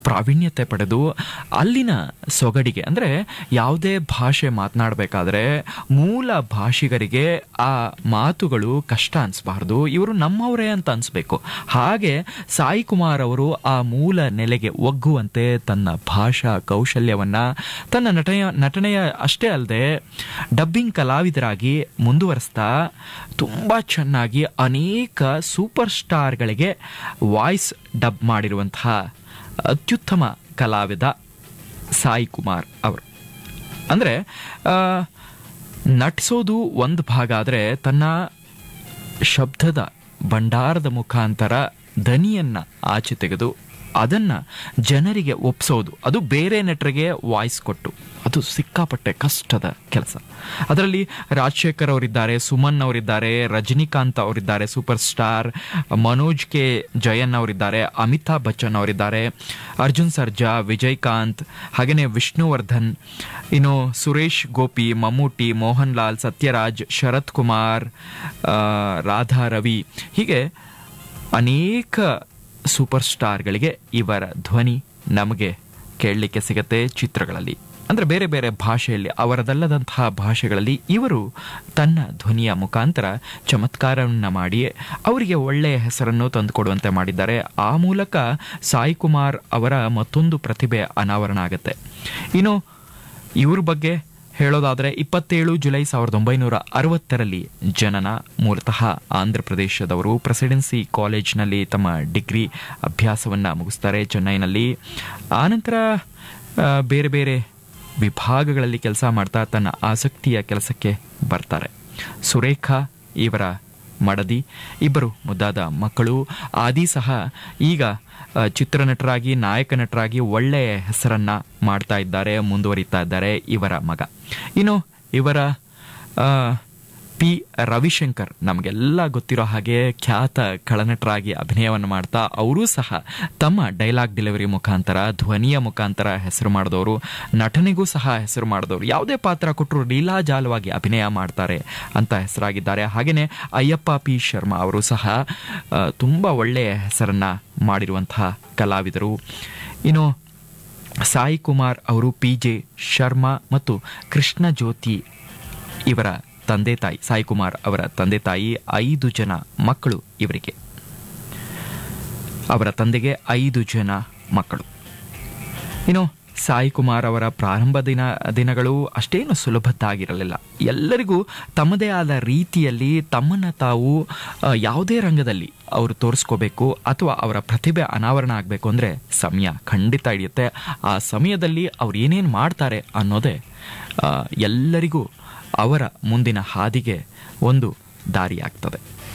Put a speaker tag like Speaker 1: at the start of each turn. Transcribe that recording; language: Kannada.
Speaker 1: ಪ್ರಾವೀಣ್ಯತೆ ಪಡೆದು ಅಲ್ಲಿನ ಸೊಗಡಿಗೆ ಅಂದರೆ ಯಾವುದೇ ಭಾಷೆ ಮಾತನಾಡಬೇಕಾದ್ರೆ ಮೂಲ ಭಾಷಿಗರಿಗೆ ಆ ಮಾತುಗಳು ಕಷ್ಟ ಅನಿಸ್ಬಾರ್ದು ಇವರು ನಮ್ಮವರೇ ಅಂತ ಅನಿಸ್ಬೇಕು ಹಾಗೆ ಸಾಯಿ ಕುಮಾರ್ ಅವರು ಆ ಮೂಲ ನೆಲೆಗೆ ಒಗ್ಗುವಂತೆ ತನ್ನ ಭಾಷಾ ಕೌಶಲ್ಯವನ್ನ ತನ್ನ ನಟನೆಯ ನಟನೆಯ ಅಷ್ಟೇ ಅಲ್ಲದೆ ಡಬ್ಬಿಂಗ್ ಕಲಾವಿದರಾಗಿ ಮುಂದುವರಿಸ್ತಾ ತುಂಬ ಚೆನ್ನಾಗಿ ಅನೇಕ ಸೂಪರ್ ಸ್ಟಾರ್ಗಳಿಗೆ ವಾಯ್ಸ್ ಡಬ್ ಮಾಡಿರುವಂತಹ ಅತ್ಯುತ್ತಮ ಕಲಾವಿದ ಸಾಯಿ ಕುಮಾರ್ ಅವರು ಅಂದರೆ ನಟಿಸೋದು ಒಂದು ಭಾಗ ಆದರೆ ತನ್ನ ಶಬ್ದದ ಭಂಡಾರದ ಮುಖಾಂತರ ದನಿಯನ್ನ ಆಚೆ ತೆಗೆದು ಅದನ್ನ ಜನರಿಗೆ ಒಪ್ಸೋದು ಅದು ಬೇರೆ ನಟರಿಗೆ ವಾಯ್ಸ್ ಕೊಟ್ಟು ಅದು ಸಿಕ್ಕಾಪಟ್ಟೆ ಕಷ್ಟದ ಕೆಲಸ ಅದರಲ್ಲಿ ರಾಜಶೇಖರ್ ಅವರಿದ್ದಾರೆ ಸುಮನ್ ಅವರಿದ್ದಾರೆ ರಜನಿಕಾಂತ್ ಅವರಿದ್ದಾರೆ super star Manoj K Jayan ಅವರಿದ್ದಾರೆ ಅಮಿತಾಬ್ ಬಚ್ಚನ್ ಅವರಿದ್ದಾರೆ ಅರ್ಜುನ್ ಸರ್ಜಾ ವಿಜಯಕಾಂತ್ ಹಾಗೆಯೇ ವಿಷ್ಣುವರ್ಧನ್ ಇನ್ನು ಸುರೇಶ್ ಗೋಪಿ ಮಮ್ಮೂಟಿ ಮೋಹನ್ ಲಾಲ್ ಸತ್ಯರಾಜ್ ಶರತ್ ಕುಮಾರ್ ಆ, ರಾಧಾ ರವಿ ಹೀಗೆ ಅನೇಕ ಸೂಪರ್ ಸ್ಟಾರ್ಗಳಿಗೆ ಇವರ ಧ್ವನಿ ನಮಗೆ ಕೇಳಲಿಕ್ಕೆ ಸಿಗತ್ತೆ ಚಿತ್ರಗಳಲ್ಲಿ ಅಂದರೆ ಬೇರೆ ಬೇರೆ ಭಾಷೆಯಲ್ಲಿ ಅವರದಲ್ಲದಂತಹ ಭಾಷೆಗಳಲ್ಲಿ ಇವರು ತನ್ನ ಧ್ವನಿಯ ಮುಖಾಂತರ ಚಮತ್ಕಾರವನ್ನು ಮಾಡಿ ಅವರಿಗೆ ಒಳ್ಳೆಯ ಹೆಸರನ್ನು ತಂದುಕೊಡುವಂತೆ ಮಾಡಿದ್ದಾರೆ ಆ ಮೂಲಕ ಸಾಯಿ ಕುಮಾರ್ ಅವರ ಮತ್ತೊಂದು ಪ್ರತಿಭೆ ಅನಾವರಣ ಆಗುತ್ತೆ ಇನ್ನು ಇವ್ರ ಬಗ್ಗೆ ಹೇಳೋದಾದರೆ ಇಪ್ಪತ್ತೇಳು ಜುಲೈ ಸಾವಿರದ ಒಂಬೈನೂರ ಅರವತ್ತರಲ್ಲಿ ಜನನ ಮೂಲತಃ ಆಂಧ್ರ ಪ್ರದೇಶದವರು ಪ್ರೆಸಿಡೆನ್ಸಿ ಕಾಲೇಜ್ನಲ್ಲಿ ತಮ್ಮ ಡಿಗ್ರಿ ಅಭ್ಯಾಸವನ್ನು ಮುಗಿಸ್ತಾರೆ ಚೆನ್ನೈನಲ್ಲಿ ಆನಂತರ ಆ, ಬೇರೆ ಬೇರೆ ವಿಭಾಗಗಳಲ್ಲಿ ಕೆಲಸ ಮಾಡ್ತಾ ತನ್ನ ಆಸಕ್ತಿಯ ಕೆಲಸಕ್ಕೆ ಬರ್ತಾರೆ ಸುರೇಖಾ ಇವರ ಮಡದಿ ಇಬ್ಬರು ಮುದ್ದಾದ ಮಕ್ಕಳು ಆದಿ ಸಹ ಈಗ ಆ, ಚಿತ್ರನಟರಾಗಿ ನಾಯಕ ನಟರಾಗಿ ಒಳ್ಳೆಯ ಹೆಸರನ್ನ ಮಾಡ್ತಾ ಇದ್ದಾರೆ ಮುಂದುವರಿತಾ ಇದ್ದಾರೆ ಇವರ ಮಗ ಇನ್ನು ಇವರ ಆ, ಪಿ ರವಿಶಂಕರ್ ನಮಗೆಲ್ಲ ಗೊತ್ತಿರೋ ಹಾಗೆ ಖ್ಯಾತ ಖಳನಟರಾಗಿ ಅಭಿನಯವನ್ನು ಮಾಡ್ತಾ ಅವರೂ ಸಹ ತಮ್ಮ ಡೈಲಾಗ್ ಡೆಲಿವರಿ ಮುಖಾಂತರ ಧ್ವನಿಯ ಮುಖಾಂತರ ಹೆಸರು ಮಾಡಿದವರು ನಟನೆಗೂ ಸಹ ಹೆಸರು ಮಾಡಿದವರು ಯಾವುದೇ ಪಾತ್ರ ಕೊಟ್ಟರು ಲೀಲಾಜಾಲವಾಗಿ ಅಭಿನಯ ಮಾಡ್ತಾರೆ ಅಂತ ಹೆಸರಾಗಿದ್ದಾರೆ ಹಾಗೆಯೇ ಅಯ್ಯಪ್ಪ ಪಿ ಶರ್ಮಾ ಅವರು ಸಹ ಆ, ತುಂಬ ಒಳ್ಳೆಯ ಹೆಸರನ್ನ ಮಾಡಿರುವಂತಹ ಕಲಾವಿದರು ಇನ್ನು ಸಾಯಿ ಕುಮಾರ್ ಅವರು ಪಿ ಜೆ ಶರ್ಮಾ ಮತ್ತು ಕೃಷ್ಣ ಜ್ಯೋತಿ ಇವರ ತಂದೆ ತಾಯಿ ಸಾಯಿ ಕುಮಾರ್ ಅವರ ತಂದೆ ತಾಯಿ ಐದು ಜನ ಮಕ್ಕಳು ಇವರಿಗೆ ಅವರ ತಂದೆಗೆ ಐದು ಜನ ಮಕ್ಕಳು ಇನ್ನು ಸಾಯಿ ಕುಮಾರ್ ಅವರ ಪ್ರಾರಂಭ ದಿನ ದಿನಗಳು ಅಷ್ಟೇನು ಸುಲಭದ್ದಾಗಿರಲಿಲ್ಲ ಎಲ್ಲರಿಗೂ ತಮ್ಮದೇ ಆದ ರೀತಿಯಲ್ಲಿ ತಮ್ಮನ್ನು ತಾವು ಆ, ಯಾವುದೇ ರಂಗದಲ್ಲಿ ಅವರು ತೋರಿಸ್ಕೋಬೇಕು ಅಥವಾ ಅವರ ಪ್ರತಿಭೆ ಅನಾವರಣ ಆಗಬೇಕು ಅಂದರೆ ಸಮಯ ಖಂಡಿತ ಹಿಡಿಯುತ್ತೆ ಆ ಸಮಯದಲ್ಲಿ ಅವ್ರು ಏನೇನು ಮಾಡ್ತಾರೆ ಅನ್ನೋದೇ ಆ, ಎಲ್ಲರಿಗೂ ಅವರ ಮುಂದಿನ ಹಾದಿಗೆ ಒಂದು ದಾರಿಯಾಗ್ತದೆ